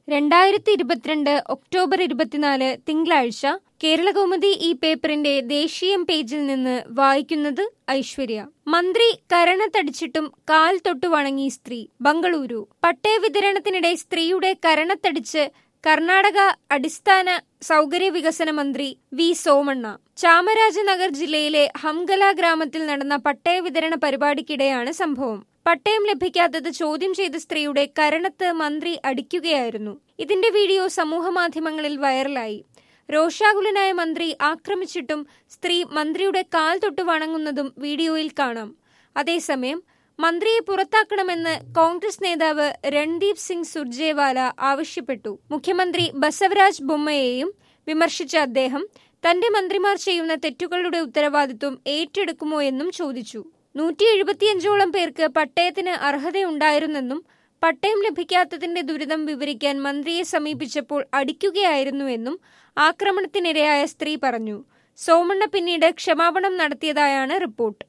രണ്ടായിരത്തി ഇരുപത്തിരണ്ട് ഒക്ടോബർ ഇരുപത്തിനാല് തിങ്കളാഴ്ച കേരളകൗമുദി ഈ പേപ്പറിന്റെ ദേശീയം പേജിൽ നിന്ന് വായിക്കുന്നത് ഐശ്വര്യ മന്ത്രി കരണത്തടിച്ചിട്ടും കാൽ തൊട്ടു വണങ്ങി സ്ത്രീ ബംഗളൂരു പട്ടയ വിതരണത്തിനിടെ സ്ത്രീയുടെ കരണത്തടിച്ച് കർണാടക അടിസ്ഥാന സൗകര്യ വികസന മന്ത്രി വി സോമണ്ണ ചാമരാജനഗർ ജില്ലയിലെ ഹംഗല ഗ്രാമത്തിൽ നടന്ന പട്ടയ വിതരണ പരിപാടിക്കിടെയാണ് സംഭവം പട്ടയം ലഭിക്കാത്തത് ചോദ്യം ചെയ്ത സ്ത്രീയുടെ കരണത്ത് മന്ത്രി അടിക്കുകയായിരുന്നു ഇതിന്റെ വീഡിയോ സമൂഹമാധ്യമങ്ങളിൽ വൈറലായി രോഷാകുലനായ മന്ത്രി ആക്രമിച്ചിട്ടും സ്ത്രീ മന്ത്രിയുടെ കാൽ തൊട്ട് വണങ്ങുന്നതും വീഡിയോയിൽ കാണാം അതേസമയം മന്ത്രിയെ പുറത്താക്കണമെന്ന് കോൺഗ്രസ് നേതാവ് രൺദീപ് സിംഗ് സുർജേവാല ആവശ്യപ്പെട്ടു മുഖ്യമന്ത്രി ബസവരാജ് ബൊമ്മയെയും വിമർശിച്ച അദ്ദേഹം തന്റെ മന്ത്രിമാർ ചെയ്യുന്ന തെറ്റുകളുടെ ഉത്തരവാദിത്വം ഏറ്റെടുക്കുമോ എന്നും ചോദിച്ചു നൂറ്റി എഴുപത്തിയഞ്ചോളം പേർക്ക് പട്ടയത്തിന് അർഹതയുണ്ടായിരുന്നെന്നും പട്ടയം ലഭിക്കാത്തതിന്റെ ദുരിതം വിവരിക്കാൻ മന്ത്രിയെ സമീപിച്ചപ്പോൾ അടിക്കുകയായിരുന്നുവെന്നും ആക്രമണത്തിനിരയായ സ്ത്രീ പറഞ്ഞു സോമണ്ണ പിന്നീട് ക്ഷമാപണം നടത്തിയതായാണ് റിപ്പോർട്ട്